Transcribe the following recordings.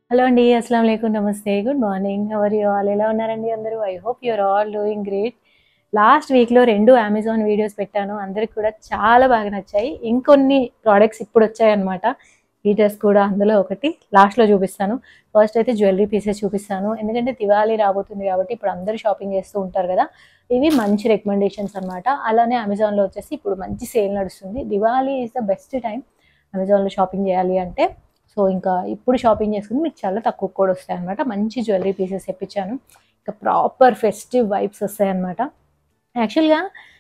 hello అండి అస్సలం లేకుం నమస్తే good morning ever you all ఎలా ఉన్నారండి అందరూ I hope you're all doing great last వీక్లో రెండు అమెజాన్ వీడియోస్ పెట్టాను అందరికి కూడా చాలా బాగా నచ్చాయి ఇంకొన్ని ప్రోడక్ట్స్ ఇప్పుడు వచ్చాయన్నమాట ఈ డ్రెస్ కూడా అందులో ఒకటి లాస్ట్లో చూపిస్తాను ఫస్ట్ అయితే జ్యువెలరీ పీసెస్ చూపిస్తాను ఎందుకంటే దివాళీ రాబోతుంది కాబట్టి ఇప్పుడు అందరూ షాపింగ్ చేస్తూ ఉంటారు కదా ఇవి మంచి రికమెండేషన్స్ అన్నమాట అలానే అమెజాన్లో వచ్చేసి ఇప్పుడు మంచి సేల్ నడుస్తుంది Diwali is the best time అమెజాన్లో షాపింగ్ చేయాలి అంటే సో ఇంకా ఇప్పుడు షాపింగ్ చేసుకుని మీకు చాలా తక్కువ కూడా వస్తాయి అనమాట మంచి జ్యువెలరీ పీసెస్ తెప్పించాను ఇంకా ప్రాపర్ ఫెస్టివ్ వైబ్స్ వస్తాయి అనమాట యాక్చువల్గా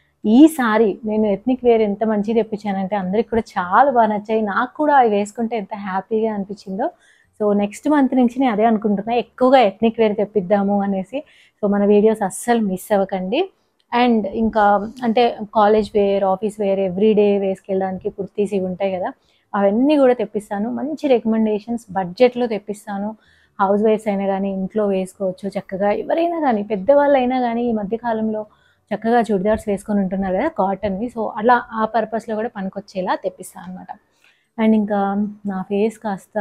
ఈసారి నేను ఎథ్నిక్ వేర్ ఎంత మంచిగా తెప్పించానంటే అందరికి కూడా చాలా బాగా నచ్చాయి నాకు కూడా అవి వేసుకుంటే ఎంత హ్యాపీగా అనిపించిందో సో నెక్స్ట్ మంత్ నుంచి నేను అదే అనుకుంటున్నా ఎక్కువగా ఎథ్నిక్ వేర్ తెప్పిద్దాము అనేసి సో మన వీడియోస్ అస్సలు మిస్ అవ్వకండి అండ్ ఇంకా అంటే college wear office wear everyday వేసుకెళ్ళడానికి కుర్తీస్ ఇవి ఉంటాయి కదా అవన్నీ కూడా తెప్పిస్తాను మంచి రికమెండేషన్స్ బడ్జెట్లో తెప్పిస్తాను హౌస్ వైఫ్స్ అయినా కానీ ఇంట్లో వేసుకోవచ్చు చక్కగా ఎవరైనా కానీ పెద్దవాళ్ళు అయినా కానీ ఈ మధ్యకాలంలో చక్కగా చుడిదార్స్ వేసుకొని ఉంటున్నారు కదా కాటన్వి సో అలా ఆ పర్పస్లో కూడా పనికొచ్చేలా తెప్పిస్తాను అనమాట అండ్ ఇంకా నా ఫేస్ కాస్త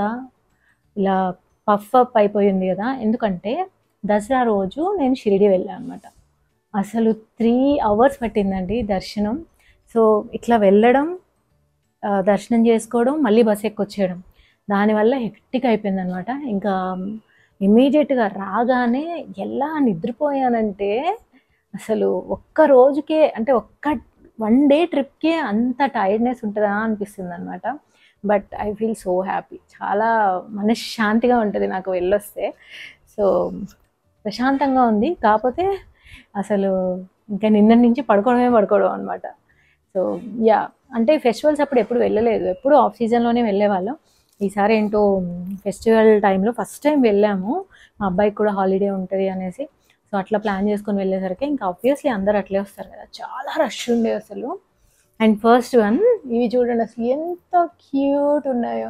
ఇలా పఫ్ అప్ అయిపోయింది కదా ఎందుకంటే దసరా రోజు నేను షిరిడి వెళ్ళాను అనమాట అసలు త్రీ అవర్స్ పట్టిందండి దర్శనం సో ఇట్లా వెళ్ళడం ఆ, దర్శనం చేసుకోవడం మళ్ళీ బస్ ఎక్కొచ్చేయడం దానివల్ల హెక్టిక్ అయిపోయింది అనమాట ఇంకా ఇమీడియట్గా రాగానే ఎలా నిద్రపోయానంటే అసలు ఒక్క రోజుకే అంటే ఒక్క వన్ డే ట్రిప్కే అంత టైర్డ్నెస్ ఉంటుందా అనిపిస్తుంది అనమాట but I feel so happy చాలా మనశ్శాంతిగా ఉంటుంది నాకు వెళ్ళొస్తే సో ప్రశాంతంగా ఉంది కాకపోతే అసలు ఇంకా నిన్న నుంచి పడుకోవడమే పడుకోవడం అనమాట సో యా అంటే ఫెస్టివల్స్ అప్పుడు ఎప్పుడు వెళ్ళలేదు ఎప్పుడు ఆఫ్ సీజన్లోనే వెళ్ళేవాళ్ళం ఈసారి ఏంటో ఫెస్టివల్ టైంలో ఫస్ట్ టైం వెళ్ళాము మా అబ్బాయికి కూడా హాలిడే ఉంటుంది అనేసి సో అట్లా ప్లాన్ చేసుకొని వెళ్ళేసరికి ఇంకా ఆబ్వియస్లీ అందరు అట్లే వస్తారు కదా చాలా రష్ ఉండే అసలు అండ్ ఫస్ట్ వన్ ఇవి చూడండి అసలు ఎంత క్యూట్ ఉన్నాయో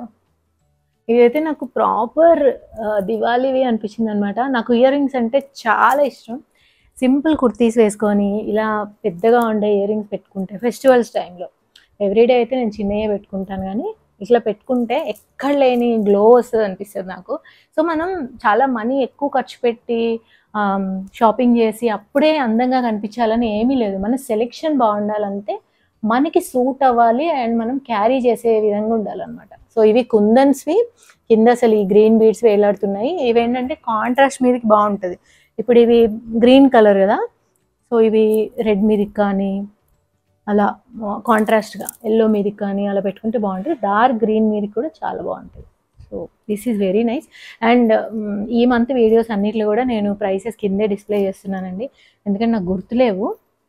ఇదైతే నాకు ప్రాపర్ దివాళీవి అనిపించింది అనమాట నాకు ఇయర్ రింగ్స్ అంటే చాలా ఇష్టం సింపుల్ కుర్తీస్ వేసుకొని ఇలా పెద్దగా ఉండే ఇయర్ రింగ్స్ పెట్టుకుంటే ఫెస్టివల్స్ టైంలో ఎవ్రీడే అయితే నేను చిన్నయ్యే పెట్టుకుంటాను కానీ ఇట్లా పెట్టుకుంటే ఎక్కడ లేని గ్లో వస్తుంది అనిపిస్తుంది నాకు సో మనం చాలా మనీ ఎక్కువ ఖర్చు పెట్టి షాపింగ్ చేసి అప్పుడే అందంగా కనిపించాలని ఏమీ లేదు మన సెలెక్షన్ బాగుండాలంటే మనకి సూట్ అవ్వాలి అండ్ మనం క్యారీ చేసే విధంగా ఉండాలన్నమాట సో ఇవి కుందన్స్వి కింద అసలు ఈ గ్రీన్ బీడ్స్ వేలాడుతున్నాయి ఇవి ఏంటంటే కాంట్రాస్ట్ మీదకి బాగుంటుంది ఇప్పుడు ఇవి గ్రీన్ కలర్ కదా సో ఇవి రెడ్ మీదకి కానీ అలా కాంట్రాస్ట్గా ఎల్లో మీదకి కానీ అలా పెట్టుకుంటే బాగుంటుంది డార్క్ గ్రీన్ మీదకి కూడా చాలా బాగుంటుంది so this is very nice and ఈ మంత్ వీడియోస్ అన్నిట్లో కూడా నేను ప్రైసెస్ కిందే డిస్ప్లే చేస్తున్నానండి ఎందుకంటే నాకు గుర్తులేవు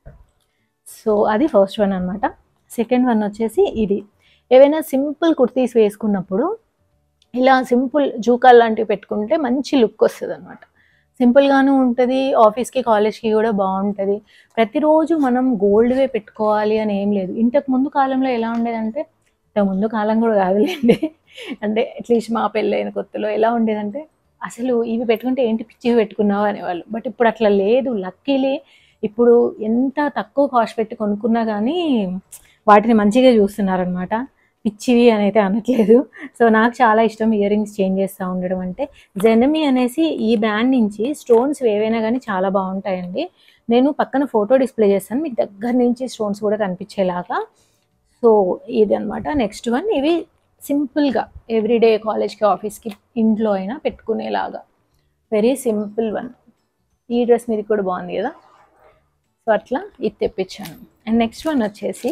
సో అది ఫస్ట్ వన్ అనమాట సెకండ్ వన్ వచ్చేసి ఇది ఏవైనా సింపుల్ కుర్తీస్ వేసుకున్నప్పుడు ఇలా సింపుల్ జూకాల్ లాంటివి పెట్టుకుంటే మంచి లుక్ వస్తుంది అనమాట సింపుల్గాను ఉంటుంది ఆఫీస్కి కాలేజ్కి కూడా బాగుంటుంది ప్రతిరోజు మనం గోల్డ్వే పెట్టుకోవాలి అని ఏం లేదు ఇంతకు ముందు కాలంలో ఎలా ఉండేదంటే ఇంతకు ముందు కాలం కూడా కాదులేండి అంటే అట్లీస్ట్ మా పెళ్ళైన కొత్తలో ఎలా ఉండేదంటే అసలు ఇవి పెట్టుకుంటే ఏంటి పిచ్చివి పెట్టుకున్నావు అనేవాళ్ళు బట్ ఇప్పుడు అట్లా లేదు లక్కీలీ ఇప్పుడు ఎంత తక్కువ కాస్ట్ పెట్టి కొనుక్కున్నా కానీ వాటిని మంచిగా చూస్తున్నారనమాట పిచ్చివి అని అయితే అనట్లేదు సో నాకు చాలా ఇష్టం ఇయర్ రింగ్స్ చేంజ్ చేస్తూ ఉండడం అంటే జెనమీ అనేసి ఈ బ్రాండ్ నుంచి స్టోన్స్ ఏవైనా కానీ చాలా బాగుంటాయండి నేను పక్కన ఫోటో డిస్ప్లే చేస్తాను మీకు దగ్గర నుంచి స్టోన్స్ కూడా కనిపించేలాగా సో ఇది అనమాట నెక్స్ట్ వన్ ఇవి సింపుల్గా ఎవ్రీడే కాలేజ్కి ఆఫీస్కి ఇంట్లో అయినా పెట్టుకునేలాగా వెరీ సింపుల్ వన్ ఈ డ్రెస్ మీది కూడా బాగుంది కదా సో అట్లా ఇది తెప్పించాను అండ్ నెక్స్ట్ వన్ వచ్చేసి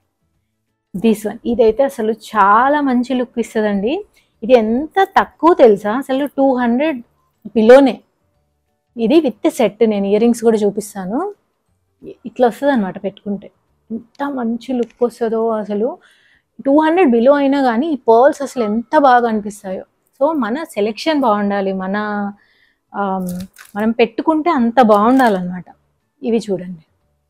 దిస్ వన్ ఇదైతే అసలు చాలా మంచి లుక్ ఇస్తుందండి ఇది ఎంత తక్కువ తెలుసా అసలు టూ హండ్రెడ్ బిలోనే ఇది విత్ సెట్ నేను ఇయర్ రింగ్స్ కూడా చూపిస్తాను ఇట్లా వస్తుంది అనమాట పెట్టుకుంటే ఎంత మంచి లుక్ వస్తుందో అసలు టూ హండ్రెడ్ బిలో అయినా కానీ ఈ పర్ల్స్ అసలు ఎంత బాగా అనిపిస్తాయో సో మన సెలెక్షన్ బాగుండాలి మన ఆమ్, మనం పెట్టుకుంటే అంత బాగుండాలన్నమాట ఇవి చూడండి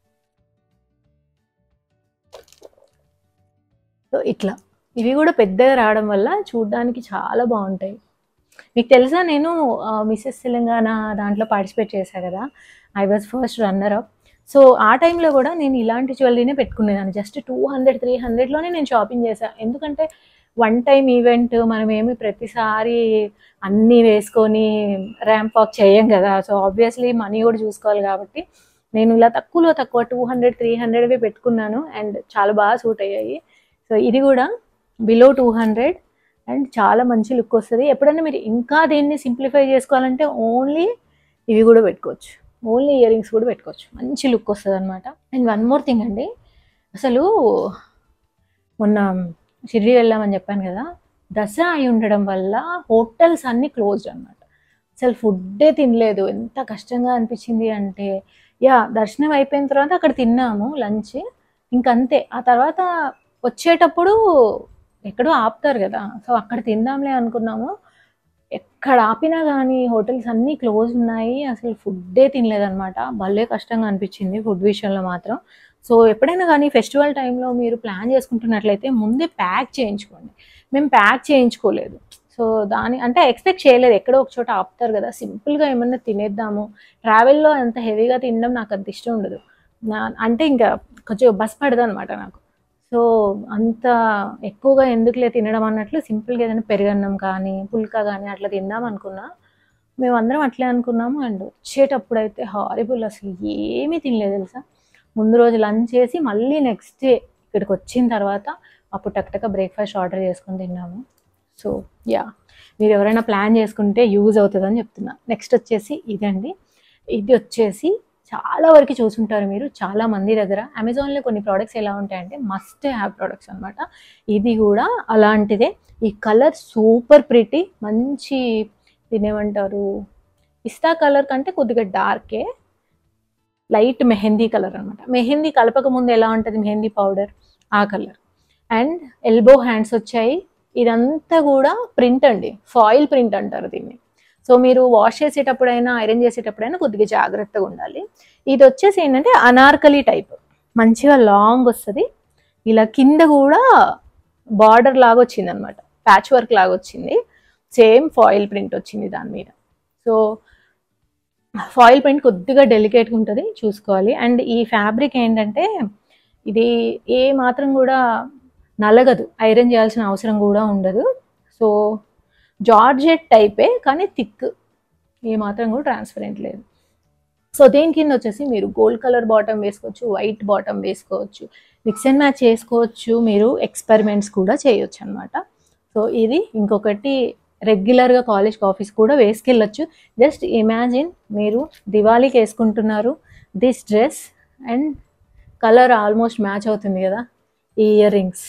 సో ఇట్లా ఇవి కూడా పెద్దగా రావడం వల్ల చూడడానికి చాలా బాగుంటాయి మీకు తెలుసా నేను మిస్సెస్ తెలంగాణ దాంట్లో పార్టిసిపేట్ చేశాను కదా I was first runner up so ఆ టైంలో కూడా నేను ఇలాంటి జ్యువెలరీనే పెట్టుకునేదాన్ని జస్ట్ టూ హండ్రెడ్ త్రీ హండ్రెడ్లోనే నేను షాపింగ్ చేశాను ఎందుకంటే వన్ టైం ఈవెంట్ మనం ఏమి ప్రతిసారి అన్నీ వేసుకొని ర్యాంప్ వాక్ చేయం కదా సో ఆబ్వియస్లీ మనీ కూడా చూసుకోవాలి కాబట్టి నేను ఇలా తక్కువలో తక్కువ టూ హండ్రెడ్ త్రీ హండ్రెడ్వి పెట్టుకున్నాను అండ్ చాలా బాగా సూట్ అయ్యాయి సో ఇది కూడా బిలో టూ హండ్రెడ్ అండ్ చాలా మంచి లుక్ వస్తుంది ఎప్పుడైనా మీరు ఇంకా దీన్ని సింప్లిఫై చేసుకోవాలంటే ఓన్లీ ఇవి కూడా పెట్టుకోవచ్చు ఓన్లీ ఇయర్ రింగ్స్ కూడా పెట్టుకోవచ్చు మంచి లుక్ వస్తుంది అనమాట అండ్ వన్ మోర్ థింగ్ అండి అసలు మొన్న షిరిడి వెళ్ళామని చెప్పాను కదా దసరా అయి ఉండడం వల్ల హోటల్స్ అన్నీ క్లోజ్డ్ అనమాట అసలు ఫుడ్డే తినలేదు ఎంత కష్టంగా అనిపించింది అంటే యా దర్శనం అయిపోయిన తర్వాత అక్కడ తిన్నాము లంచ్ ఇంకంతే ఆ తర్వాత వచ్చేటప్పుడు ఎక్కడో ఆపుతారు కదా సో అక్కడ తిందాంలే అనుకున్నాము ఎక్కడ ఆపినా కానీ హోటల్స్ అన్నీ క్లోజ్ ఉన్నాయి అసలు ఫుడ్డే తినలేదన్నమాట భలే కష్టంగా అనిపించింది ఫుడ్ విషయంలో మాత్రం సో ఎప్పుడైనా కానీ ఫెస్టివల్ టైంలో మీరు ప్లాన్ చేసుకుంటున్నట్లయితే ముందే ప్యాక్ చేయించుకోండి మేము ప్యాక్ చేయించుకోలేదు సో దాని అంటే ఎక్స్పెక్ట్ చేయలేదు ఎక్కడో ఒక చోట ఆపుతారు కదా సింపుల్గా ఏమన్నా తినేద్దాము ట్రావెల్లో అంత హెవీగా తినడం నాకు అంత ఇష్టం ఉండదు నా అంటే ఇంకా కొంచెం బస్ పడదు అనమాట నాకు సో అంత ఎక్కువగా ఎందుకులే తినడం అన్నట్లు సింపుల్గా ఏదైనా పెరుగన్నం కానీ పుల్కా కానీ అట్లా తిందాం అనుకున్నా మేము అందరం అట్లే అనుకున్నాము అండ్ వచ్చేటప్పుడు అయితే హారిబుల్ అసలు ఏమీ తినలేదు తెలుసా ముందు రోజు లంచ్ చేసి మళ్ళీ నెక్స్ట్ డే ఇక్కడికి వచ్చిన తర్వాత అప్పుడు టక్ బ్రేక్ఫాస్ట్ ఆర్డర్ చేసుకొని తిన్నాము సో యా మీరు ఎవరైనా ప్లాన్ చేసుకుంటే యూజ్ అవుతుందని చెప్తున్నా నెక్స్ట్ వచ్చేసి ఇదండి ఇది వచ్చేసి చాలా వరకు చూసుంటారు మీరు చాలా మంది దగ్గర అమెజాన్లో కొన్ని ప్రోడక్ట్స్ ఎలా ఉంటాయంటే మస్ట్ హ్యావ్ ప్రోడక్ట్స్ అనమాట ఇది కూడా అలాంటిదే ఈ కలర్ సూపర్ ప్రిటీ మంచి దీనేమంటారు పిస్తా కలర్ కంటే కొద్దిగా డార్కే లైట్ మెహందీ కలర్ అనమాట మెహందీ కలపక ముందు ఎలా ఉంటుంది మెహందీ పౌడర్ ఆ కలర్ అండ్ ఎల్బో హ్యాండ్స్ వచ్చాయి ఇదంతా కూడా ప్రింట్ అండి ఫాయిల్ ప్రింట్ అంటారు దీన్ని సో మీరు వాష్ చేసేటప్పుడైనా ఐరన్ చేసేటప్పుడైనా కొద్దిగా జాగ్రత్తగా ఉండాలి ఇది వచ్చేసి ఏంటంటే అనార్కలి టైప్ మంచిగా లాంగ్ వస్తుంది ఇలా కింద కూడా బార్డర్ లాగా వచ్చింది అనమాట ప్యాచ్ వర్క్ లాగా వచ్చింది సేమ్ ఫాయిల్ ప్రింట్ వచ్చింది దాని మీద సో ఫాయిల్ ప్రింట్ కొద్దిగా డెలికేట్గా ఉంటుంది చూసుకోవాలి అండ్ ఈ ఫ్యాబ్రిక్ ఏంటంటే ఇది ఏ మాత్రం కూడా నలగదు ఐరన్ చేయాల్సిన అవసరం కూడా ఉండదు సో జార్జెట్ టైపే కానీ థిక్ ఏ మాత్రం కూడా ట్రాన్స్పరెంట్ లేదు సో దీని కింద వచ్చేసి మీరు గోల్డ్ కలర్ బాటమ్ వేసుకోవచ్చు వైట్ బాటమ్ వేసుకోవచ్చు మిక్స్ అండ్ మ్యాచ్ చేసుకోవచ్చు మీరు ఎక్స్పెరిమెంట్స్ కూడా చేయొచ్చు అనమాట సో ఇది ఇంకొకటి రెగ్యులర్గా కాలేజ్ ఆఫీస్ కూడా వేసుకెళ్ళచ్చు జస్ట్ ఇమాజిన్ మీరు దివాళీకి వేసుకుంటున్నారు this dress and colour almost match అవుతుంది కదా ఈ ఇయర్ రింగ్స్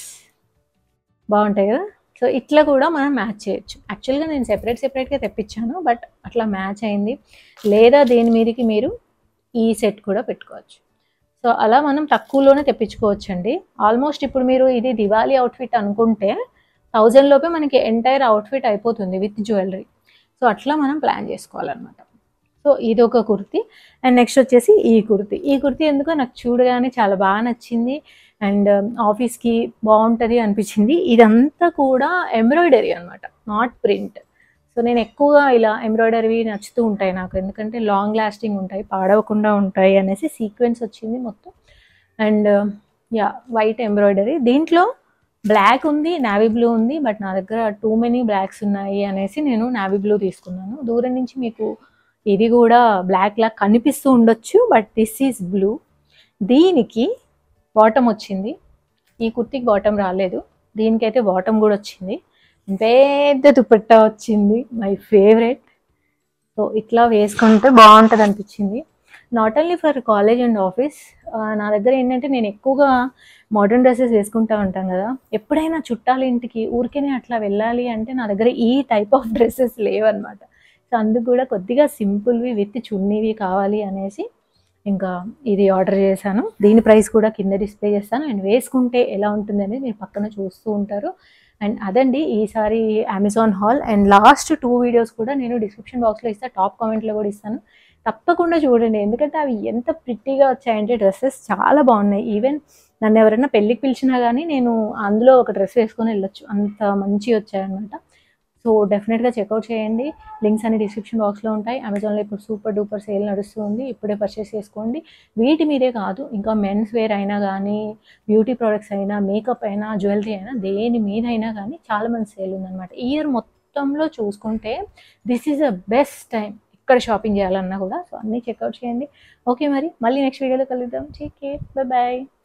బాగుంటాయి కదా సో ఇట్లా కూడా మనం మ్యాచ్ చేయొచ్చు యాక్చువల్గా నేను సెపరేట్ సెపరేట్గా తెప్పించాను బట్ అట్లా మ్యాచ్ అయింది లేదా దేని మీదకి మీరు ఈ సెట్ కూడా పెట్టుకోవచ్చు సో అలా మనం తక్కువలోనే తెప్పించుకోవచ్చు అండి ఆల్మోస్ట్ ఇప్పుడు మీరు ఇది దివాళీ అవుట్ఫిట్ అనుకుంటే థౌజండ్ లోపే మనకి ఎంటైర్ అవుట్ఫిట్ అయిపోతుంది విత్ జ్యువెలరీ సో అట్లా మనం ప్లాన్ చేసుకోవాలన్నమాట సో ఇది ఒక కుర్తి అండ్ నెక్స్ట్ వచ్చేసి ఈ కుర్తి ఈ కుర్తి ఎందుకో నాకు చూడగానే చాలా బాగా నచ్చింది అండ్ ఆఫీస్కి బాగుంటుంది అనిపించింది ఇదంతా కూడా ఎంబ్రాయిడరీ అనమాట నాట్ ప్రింట్ సో నేను ఎక్కువగా ఇలా ఎంబ్రాయిడరీ నచ్చుతూ ఉంటాయి నాకు ఎందుకంటే లాంగ్ లాస్టింగ్ ఉంటాయి పాడవకుండా ఉంటాయి అనేసి సీక్వెన్స్ వచ్చింది మొత్తం అండ్ యా వైట్ ఎంబ్రాయిడరీ దీంట్లో బ్లాక్ ఉంది నావీ బ్లూ ఉంది బట్ నా దగ్గర టూ మెనీ బ్లాక్స్ ఉన్నాయి అనేసి నేను నావీ బ్లూ తీసుకున్నాను దూరం నుంచి మీకు ఇది కూడా బ్లాక్ లా కనిపిస్తూ ఉండొచ్చు బట్ దిస్ ఈజ్ బ్లూ దీనికి బాటమ్ వచ్చింది ఈ కుర్తికి బాటమ్ రాలేదు దీనికైతే బాటమ్ కూడా వచ్చింది పెద్ద దుపట్టా వచ్చింది మై ఫేవరెట్ సో ఇట్లా వేసుకుంటే బాగుంటుంది అనిపించింది not only for college and office నా దగ్గర ఏంటంటే నేను ఎక్కువగా మోడర్న్ డ్రెస్సెస్ వేసుకుంటా ఉంటాను కదా ఎప్పుడైనా చుట్టాల ఇంటికి ఊరికేనే అట్లా వెళ్ళాలి అంటే నా దగ్గర ఈ టైప్ ఆఫ్ డ్రెస్సెస్ లేవన్నమాట సో అందుకు కూడా కొద్దిగా సింపుల్వి విత్ చున్నీవి కావాలి అనేసి ఇంకా ఇది ఆర్డర్ చేశాను దీని ప్రైస్ కూడా కింద డిస్ప్లే చేస్తాను అండ్ వేసుకుంటే ఎలా ఉంటుంది అనేది మీరు పక్కన చూస్తూ ఉంటారు అండ్ అదండి ఈసారి Amazon haul and last two videos కూడా నేను డిస్క్రిప్షన్ బాక్స్లో ఇస్తాను టాప్ కామెంట్లో కూడా ఇస్తాను తప్పకుండా చూడండి ఎందుకంటే అవి ఎంత ప్రిట్టిగా వచ్చాయంటే డ్రెస్సెస్ చాలా బాగున్నాయి ఈవెన్ నన్ను ఎవరైనా పెళ్ళికి పిలిచినా కానీ నేను అందులో ఒక డ్రెస్ వేసుకొని వెళ్ళొచ్చు అంత మంచి వచ్చాయన్నమాట సో డెఫినెట్గా చెక్అవుట్ చేయండి లింక్స్ అన్ని డిస్క్రిప్షన్ బాక్స్లో ఉంటాయి అమెజాన్లో ఇప్పుడు సూపర్ డూపర్ సేల్ నడుస్తుంది ఇప్పుడే పర్చేస్ చేసుకోండి వీటి మీదే కాదు ఇంకా మెన్స్ వేర్ అయినా కానీ బ్యూటీ ప్రోడక్ట్స్ అయినా మేకప్ అయినా జ్యువెలరీ అయినా దేని మీద అయినా కానీ చాలా మంది సేల్ ఉందన్నమాట ఈ ఇయర్ మొత్తంలో చూసుకుంటే this is a best time ఇక్కడ షాపింగ్ చేయాలన్నా కూడా సో అన్నీ చెక్అవుట్ చేయండి ఓకే మరి మళ్ళీ నెక్స్ట్ వీడియోలో కలుద్దాం టేక్ కేర్ బై బాయ్